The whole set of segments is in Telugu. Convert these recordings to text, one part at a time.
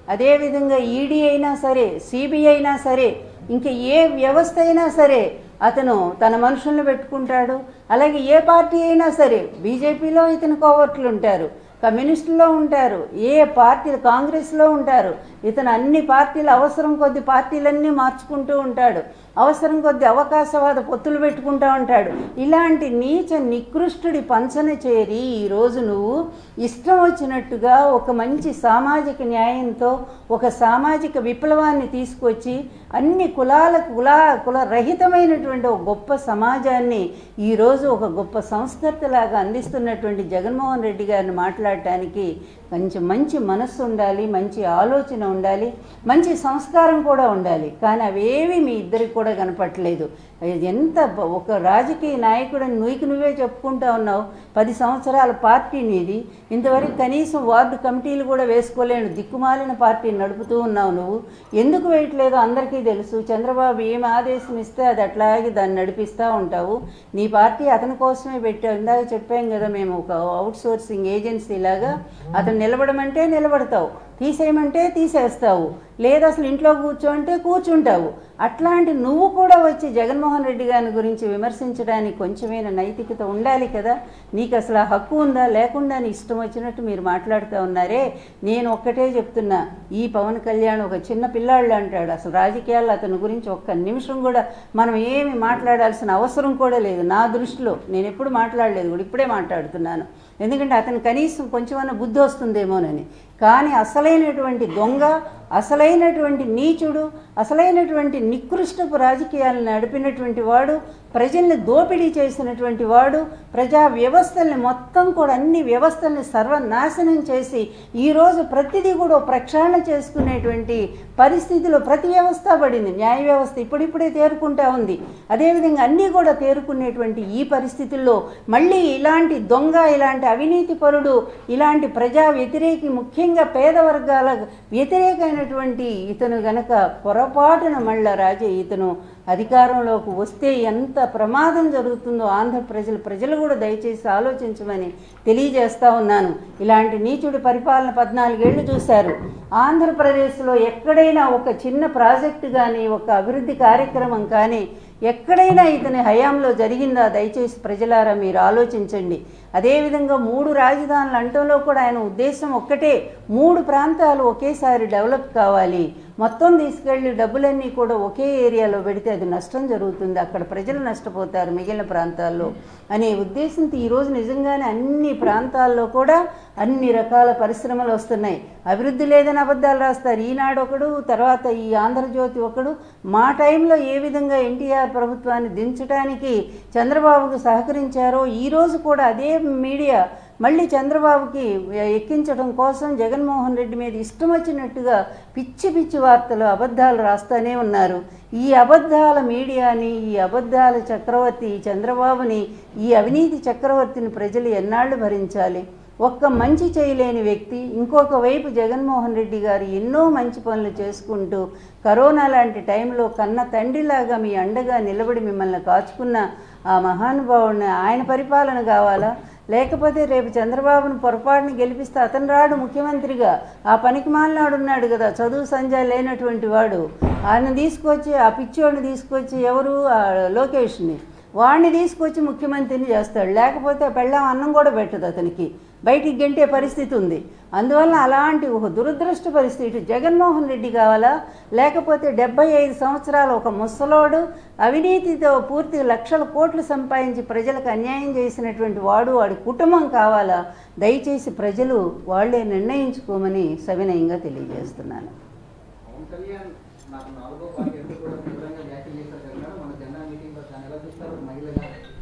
అదేవిధంగా ఈడీ అయినా సరే సిబిఐ అయినా సరే ఇంకా ఏ వ్యవస్థ అయినా సరే అతను తన మనుషులను పెట్టుకుంటాడు అలాగే ఏ పార్టీ అయినా సరే బీజేపీలో ఇతను కోవర్ట్లు ఉంటారు కమ్యూనిస్టుల్లో ఉంటారు ఏ పార్టీ కాంగ్రెస్లో ఉంటారు ఇతను అన్ని పార్టీలు అవసరం కొద్ది పార్టీలన్నీ మార్చుకుంటూ ఉంటాడు అవసరం కొద్ది అవకాశవాద పొత్తులు పెట్టుకుంటూ ఉంటాడు ఇలాంటి నీచ నికృష్టుడి పంచన చేరి ఈరోజు నువ్వు ఇష్టం వచ్చినట్టుగా ఒక మంచి సామాజిక న్యాయంతో ఒక సామాజిక విప్లవాన్ని తీసుకొచ్చి అన్ని కులాలకు కులా కుల రహితమైనటువంటి ఒక గొప్ప సమాజాన్ని ఈరోజు ఒక గొప్ప సంస్కర్తలాగా అందిస్తున్నటువంటి జగన్మోహన్ రెడ్డి గారిని మాట్లాడటానికి కొంచెం మంచి మనస్సు ఉండాలి మంచి ఆలోచన ఉండాలి మంచి సంస్కారం కూడా ఉండాలి కానీ అవేవి మీ ఇద్దరికి కూడా కనపట్లేదు ఎంత బ- ఒక రాజకీయ నాయకుడిని నువ్వుకి నువ్వే చెప్పుకుంటా ఉన్నావు పది సంవత్సరాల పార్టీ నీది ఇంతవరకు కనీసం వార్డు కమిటీలు కూడా వేసుకోలేను దిక్కుమాలిన పార్టీని నడుపుతూ ఉన్నావు నువ్వు ఎందుకు వేయట్లేదో అందరికీ తెలుసు చంద్రబాబు ఏం ఆదేశం ఇస్తే అది అట్లాగే దాన్ని నడిపిస్తూ ఉంటావు నీ పార్టీ అతని కోసమే పెట్టావు ఇందాక చెప్పాం కదా మేము ఒక అవుట్ సోర్సింగ్ ఏజెన్సీ లాగా అతను నిలబడమంటే నిలబడతావు తీసేయమంటే తీసేస్తావు లేదా అసలు ఇంట్లో కూర్చోంటే కూర్చుంటావు అట్లాంటి నువ్వు కూడా వచ్చి జగన్మోహన్ రెడ్డి గారి గురించి విమర్శించడానికి కొంచెమైనా నైతికత ఉండాలి కదా నీకు అసలు ఆ హక్కు ఉందా లేకుండా నీ ఇష్టం వచ్చినట్టు మీరు మాట్లాడుతూ ఉన్నారే నేను ఒక్కటే చెప్తున్నా ఈ పవన్ కళ్యాణ్ ఒక చిన్న పిల్లాళ్ళు అంటాడు అసలు రాజకీయాల్లో అతని గురించి ఒక్క నిమిషం కూడా మనం ఏమి మాట్లాడాల్సిన అవసరం కూడా లేదు నా దృష్టిలో నేను ఎప్పుడు మాట్లాడలేదు కూడా ఇప్పుడే మాట్లాడుతున్నాను ఎందుకంటే అతను కనీసం కొంచెమన్నా బుద్ధి వస్తుందేమోనని కానీ అసలైనటువంటి దొంగ అసలైనటువంటి నీచుడు అసలైనటువంటి నికృష్టపు రాజకీయాలను నడిపినటువంటి వాడు ప్రజల్ని దోపిడీ చేసినటువంటి వాడు ప్రజా వ్యవస్థల్ని మొత్తం కూడా అన్ని వ్యవస్థల్ని సర్వనాశనం చేసి ఈరోజు ప్రతిదీ కూడా ప్రక్షాళన చేసుకునేటువంటి పరిస్థితిలో ప్రతి వ్యవస్థ పడింది న్యాయ వ్యవస్థ ఇప్పుడిప్పుడే తేరుకుంటా ఉంది అదేవిధంగా అన్నీ కూడా తేరుకునేటువంటి ఈ పరిస్థితుల్లో మళ్ళీ ఇలాంటి దొంగ ఇలాంటి అవినీతి పరుడు ఇలాంటి ప్రజా వ్యతిరేకి ముఖ్యంగా పేద వర్గాల వ్యతిరేకమైనటువంటి ఇతను గనక పొరపాటున మళ్ళా రాజే ఇతను అధికారంలోకి వస్తే ఎంత ప్రమాదం జరుగుతుందో ఆంధ్ర ప్రజలు ప్రజలు కూడా దయచేసి ఆలోచించమని తెలియజేస్తా ఉన్నాను ఇలాంటి నీచుడి పరిపాలన పద్నాలుగేళ్లు చూశారు ఆంధ్రప్రదేశ్లో ఎక్కడైనా ఒక చిన్న ప్రాజెక్టు కానీ ఒక అభివృద్ధి కార్యక్రమం కానీ ఎక్కడైనా ఇతని హయాంలో జరిగిందా దయచేసి ప్రజలారా మీరు ఆలోచించండి అదేవిధంగా మూడు రాజధానులు అంటంలో కూడా ఆయన ఉద్దేశం ఒక్కటే మూడు ప్రాంతాలు ఒకేసారి డెవలప్ కావాలి మొత్తం తీసుకెళ్ళి డబ్బులన్నీ కూడా ఒకే ఏరియాలో పెడితే అది నష్టం జరుగుతుంది అక్కడ ప్రజలు నష్టపోతారు మిగిలిన ప్రాంతాల్లో అనే ఉద్దేశంతో ఈరోజు నిజంగానే అన్ని ప్రాంతాల్లో కూడా అన్ని రకాల పరిశ్రమలు వస్తున్నాయి అభివృద్ధి లేదని అబద్ధాలు రాస్తారు ఈనాడు ఒకడు తర్వాత ఈ ఆంధ్రజ్యోతి ఒకడు మా టైంలో ఏ విధంగా ఎన్టీఆర్ ప్రభుత్వాన్ని దించడానికి చంద్రబాబుకు సహకరించారో ఈరోజు కూడా అదే మీడియా మళ్ళీ చంద్రబాబుకి ఎక్కించడం కోసం జగన్మోహన్ రెడ్డి మీద ఇష్టం వచ్చినట్టుగా పిచ్చి పిచ్చి వార్తలు అబద్ధాలు రాస్తూనే ఉన్నారు ఈ అబద్ధాల మీడియాని ఈ అబద్ధాల చక్రవర్తి ఈ చంద్రబాబుని ఈ అవినీతి చక్రవర్తిని ప్రజలు ఎన్నాళ్ళు భరించాలి ఒక్క మంచి చేయలేని వ్యక్తి ఇంకొక వైపు జగన్మోహన్ రెడ్డి గారు ఎన్నో మంచి పనులు చేసుకుంటూ కరోనా లాంటి టైంలో కన్న తండ్రిలాగా మీ అండగా నిలబడి మిమ్మల్ని కాచుకున్న ఆ మహానుభావుడిని ఆయన పరిపాలన కావాలా లేకపోతే రేపు చంద్రబాబును పొరపాటుని గెలిపిస్తే అతను రాడు ముఖ్యమంత్రిగా ఆ పనికి మాలినాడు ఉన్నాడు కదా చదువు సంజయ్ లేనటువంటి వాడు ఆయన తీసుకొచ్చి ఆ పిచ్చోడిని తీసుకొచ్చి ఎవరు ఆ లోకేష్ని వాడిని తీసుకొచ్చి ముఖ్యమంత్రిని చేస్తాడు లేకపోతే పెళ్ళాం అన్నం కూడా పెట్టదు అతనికి బయటికి గెంటే పరిస్థితి ఉంది అందువల్ల అలాంటి ఒక దురదృష్ట పరిస్థితి జగన్మోహన్ రెడ్డి కావాలా లేకపోతే డెబ్బై ఐదు సంవత్సరాల ఒక ముసలోడు అవినీతితో పూర్తి లక్షల కోట్లు సంపాదించి ప్రజలకు అన్యాయం చేసినటువంటి వాడు వాడి కుటుంబం కావాలా దయచేసి ప్రజలు వాళ్ళే నిర్ణయించుకోమని సవినయంగా తెలియజేస్తున్నాను పవన్ కళ్యాణ్ నాకు నాలుగో పార్టీ ఎందుకు కూడా తీవ్రంగా వ్యాఖ్యలు చేశారు కదా మన జెండా మీటింగ్ లో దాన్ని ఎలా చూస్తారు మహిళగా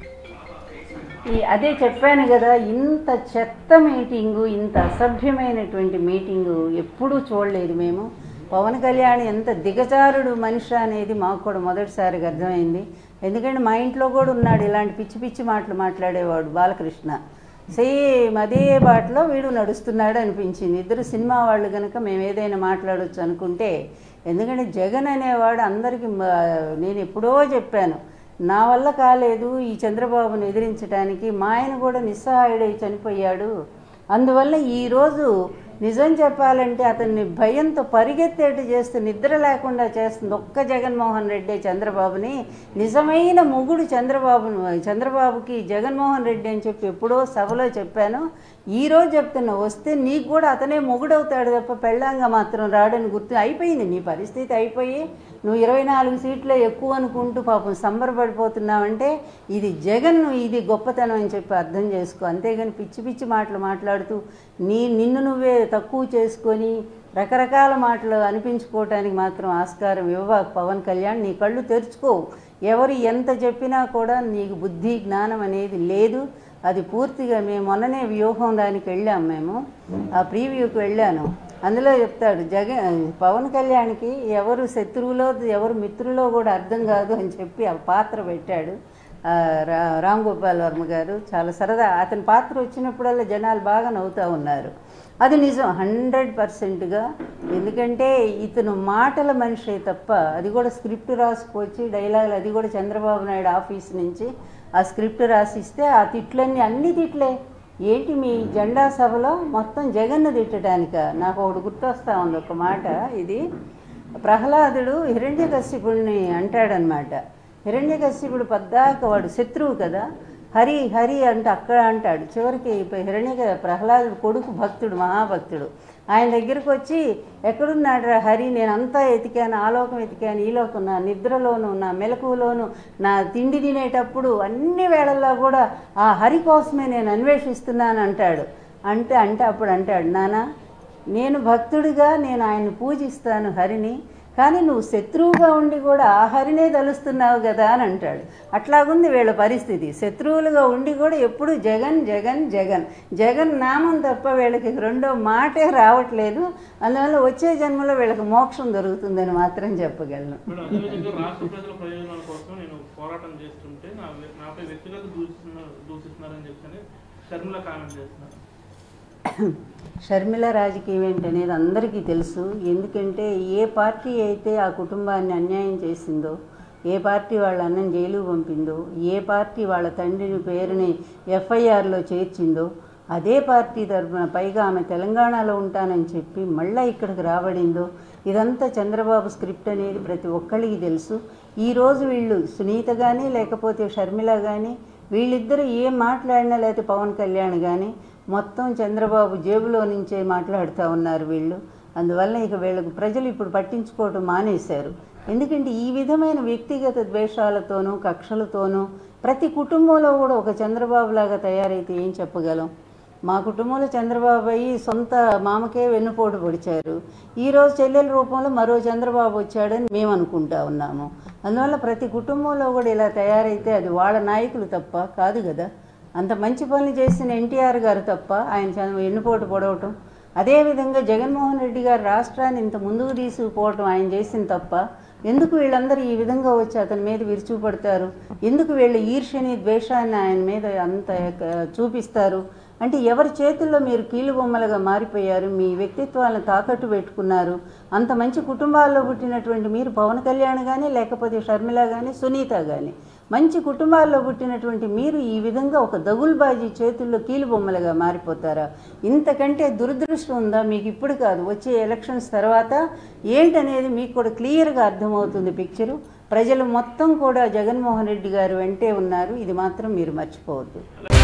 ఈ అదే చెప్పాను కదా ఇంత చెత్త మీటింగు ఇంత అసభ్యమైనటువంటి మీటింగు ఎప్పుడూ చూడలేదు మేము పవన్ కళ్యాణ్ ఎంత దిగజారుడు మనిషి అనేది మాకు కూడా మొదటిసారిగా అర్థమైంది ఎందుకంటే మా ఇంట్లో కూడా ఉన్నాడు ఇలాంటి పిచ్చి పిచ్చి మాటలు మాట్లాడేవాడు బాలకృష్ణ సేమ్ అదే బాటలో వీడు నడుస్తున్నాడు అనిపించింది ఇద్దరు సినిమా వాళ్ళు కనుక మేము ఏదైనా మాట్లాడవచ్చు అనుకుంటే ఎందుకంటే జగన్ అనేవాడు అందరికీ మ- నేను ఎప్పుడో చెప్పాను నా వల్ల కాలేదు ఈ చంద్రబాబును ఎదిరించడానికి మా ఆయన కూడా నిస్సహాయుడై చనిపోయాడు అందువల్ల ఈరోజు నిజం చెప్పాలంటే అతన్ని భయంతో పరిగెత్తేట్టు చేస్తూ నిద్ర లేకుండా చేస్తుంది ఒక్క జగన్మోహన్ రెడ్డి చంద్రబాబుని నిజమైన మొగుడు చంద్రబాబు చంద్రబాబుకి జగన్మోహన్ రెడ్డి అని చెప్పి ఎప్పుడో సభలో చెప్పాను ఈరోజు చెప్తున్నా వస్తే నీకు కూడా అతనే మొగుడవుతాడు తప్ప పెళ్ళాంగా మాత్రం రాడని గుర్తు అయిపోయింది నీ పరిస్థితి అయిపోయి నువ్వు ఇరవై నాలుగు సీట్లే ఎక్కువ అనుకుంటూ పాపం సంబరపడిపోతున్నావంటే ఇది జగన్ ఇది గొప్పతనం అని చెప్పి అర్థం చేసుకో అంతేగాని పిచ్చి పిచ్చి మాటలు మాట్లాడుతూ నీ నిన్ను నువ్వే తక్కువ చేసుకొని రకరకాల మాటలు అనిపించుకోవటానికి మాత్రం ఆస్కారం ఇవ్వబాకు పవన్ కళ్యాణ్ నీ కళ్ళు తెరుచుకో ఎవరు ఎంత చెప్పినా కూడా నీకు బుద్ధి జ్ఞానం అనేది లేదు అది పూర్తిగా మేము మొన్ననే వ్యూహం దానికి వెళ్ళాం మేము ఆ ప్రీవ్యూకి వెళ్ళాను అందులో చెప్తాడు జగన్ పవన్ కళ్యాణ్కి ఎవరు శత్రువులో ఎవరు మిత్రులో కూడా అర్థం కాదు అని చెప్పి ఆ పాత్ర పెట్టాడు ఆ, రా రామ్ గోపాల్ వర్మ గారు చాలా సరదా అతని పాత్ర వచ్చినప్పుడల్లా జనాలు బాగా నవ్వుతూ ఉన్నారు అది నిజం హండ్రెడ్ పర్సెంట్గా ఎందుకంటే ఇతను మాటల మనిషే తప్ప అది కూడా స్క్రిప్ట్ రాసుకొచ్చి డైలాగులు అది కూడా చంద్రబాబు నాయుడు ఆఫీస్ నుంచి ఆ స్క్రిప్ట్ రాసిస్తే ఆ తిట్లన్నీ అన్ని తిట్లే ఏంటి మీ జెండా సభలో మొత్తం జగన్ను తిట్టడానిక నాకు ఒకటి గుర్తొస్తా ఉంది ఒక మాట ఇది ప్రహ్లాదుడు హిరణ్యకశిపుడిని అంటాడనమాట హిరణ్యకశిపుడు పద్దాక వాడు శత్రువు కదా హరి హరి అంటే అక్కడ అంటాడు చివరికి హిరణ్య ప్రహ్లాదుడు కొడుకు భక్తుడు మహాభక్తుడు ఆయన దగ్గరికి వచ్చి ఎక్కడున్నాడు రా హరి నేను అంతా ఎతికాను ఆ లోకం ఎతికాను ఈ లోకం నా నిద్రలోను నా మెలకువలోను నా తిండి తినేటప్పుడు అన్ని వేళల్లో కూడా ఆ హరి కోసమే నేను అన్వేషిస్తున్నాను అంటాడు అంటే అంటే అప్పుడు అంటాడు నానా నేను భక్తుడిగా నేను ఆయన్ని పూజిస్తాను హరిని కానీ నువ్వు శత్రువుగా ఉండి కూడా ఆ హరినే తలుస్తున్నావు కదా అని అంటాడు అట్లాగుంది వీళ్ళ పరిస్థితి శత్రువులుగా ఉండి కూడా ఎప్పుడు జగన్ జగన్ జగన్ జగన్ నామం తప్ప వీళ్ళకి రెండో మాటే రావట్లేదు అందువల్ల వచ్చే జన్మలో వీళ్ళకి మోక్షం దొరుకుతుందని మాత్రం చెప్పగలను మేడం అదేవిధంగా రాష్ట్ర ప్రజల ప్రయోజనాల కోసం నేను పోరాటం చేస్తుంటే నా నాపై వ్యక్తిగత దూషిస్తున్నారు దూషిస్తున్నారని చెప్పని షర్మిల కామెంట్ చేస్తున్నారు షర్మిల రాజకీయం ఏంటనేది అందరికీ తెలుసు ఎందుకంటే ఏ పార్టీ అయితే ఆ కుటుంబాన్ని అన్యాయం చేసిందో ఏ పార్టీ వాళ్ళ అన్నం జైలు పంపిందో ఏ పార్టీ వాళ్ళ తండ్రిని పేరుని ఎఫ్ఐఆర్లో చేర్చిందో అదే పార్టీ తరఫున పైగా ఆమె తెలంగాణలో ఉంటానని చెప్పి మళ్ళీ ఇక్కడికి రాబడిందో ఇదంతా చంద్రబాబు స్క్రిప్ట్ అనేది ప్రతి ఒక్కళ్ళకి తెలుసు ఈరోజు వీళ్ళు సునీత కానీ లేకపోతే షర్మిల కానీ వీళ్ళిద్దరూ ఏం మాట్లాడినా లేకపోతే పవన్ కళ్యాణ్ కానీ మొత్తం చంద్రబాబు జేబులో నుంచే మాట్లాడుతూ ఉన్నారు వీళ్ళు అందువల్ల ఇక వీళ్ళకు ప్రజలు ఇప్పుడు పట్టించుకోవటం మానేశారు ఎందుకంటే ఈ విధమైన వ్యక్తిగత ద్వేషాలతోనూ కక్షలతోనూ ప్రతి కుటుంబంలో కూడా ఒక చంద్రబాబు లాగా తయారైతే ఏం చెప్పగలం మా కుటుంబంలో చంద్రబాబు అయ్యి సొంత మామకే వెన్నుపోటు పొడిచారు ఈరోజు చెల్లెల రూపంలో మరో చంద్రబాబు వచ్చాడని మేము అనుకుంటా ఉన్నాము అందువల్ల ప్రతి కుటుంబంలో కూడా ఇలా తయారైతే అది వాళ్ళ నాయకులు తప్ప కాదు కదా అంత మంచి పనులు చేసిన ఎన్టీఆర్ గారు తప్ప ఆయన చంద్ర- వెన్నుపోటు పొడవటం అదేవిధంగా జగన్మోహన్ రెడ్డి గారు రాష్ట్రాన్ని ఇంత ముందుకు తీసుకుపోవటం ఆయన చేసిన తప్ప ఎందుకు వీళ్ళందరూ ఈ విధంగా వచ్చి అతని మీద విరుచుపడతారు ఎందుకు వీళ్ళ ఈర్ష్యని ద్వేషాన్ని ఆయన మీద అంత ఎక- చూపిస్తారు అంటే ఎవరి చేతుల్లో మీరు కీలుబొమ్మలుగా మారిపోయారు మీ వ్యక్తిత్వాలను తాకట్టు పెట్టుకున్నారు అంత మంచి కుటుంబాల్లో పుట్టినటువంటి మీరు పవన్ కళ్యాణ్ కానీ లేకపోతే షర్మిల కానీ సునీత కానీ మంచి కుటుంబాల్లో పుట్టినటువంటి మీరు ఈ విధంగా ఒక దగుల్బాజీ చేతుల్లో కీలుబొమ్మలుగా మారిపోతారా ఇంతకంటే దురదృష్టం ఉందా మీకు ఇప్పుడు కాదు వచ్చే ఎలక్షన్స్ తర్వాత ఏంటనేది మీకు కూడా క్లియర్గా అర్థమవుతుంది పిక్చరు ప్రజలు మొత్తం కూడా జగన్మోహన్ రెడ్డి గారు వెంటే ఉన్నారు ఇది మాత్రం మీరు మర్చిపోవద్దు